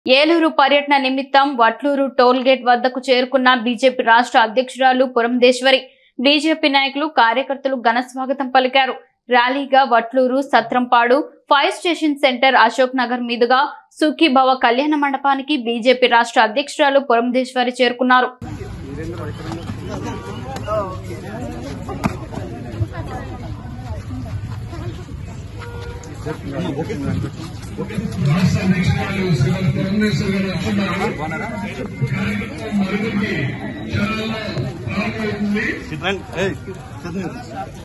ఏలూరు పర్యటన నిమిత్తం Vatluru toll gate వద్దకు చేరుకున్న బీజేపీ రాష్ట్ర అధ్యక్షురాలు పురంధేశ్వరి బీజేపీ నాయకులు కార్యకర్తలు ఘన స్వాగతం పలికారు ర్యాలీగా Vatluru Satrampadu fire station centre Ashok Nagar మీదుగా సుఖీభవ కళ్యాణ మండపానికి బీజేపీ రాష్ట్ర అధ్యక్షురాలు పురంధేశ్వరి చేరుకున్నారు రాష్ట్ర అధ్యక్షురాలు శ్రీమతి పురంధేశ్వరి గారు వస్తున్నారు కార్యక్రమం మరుగుకి చాలా ప్రారంభమవుతుంది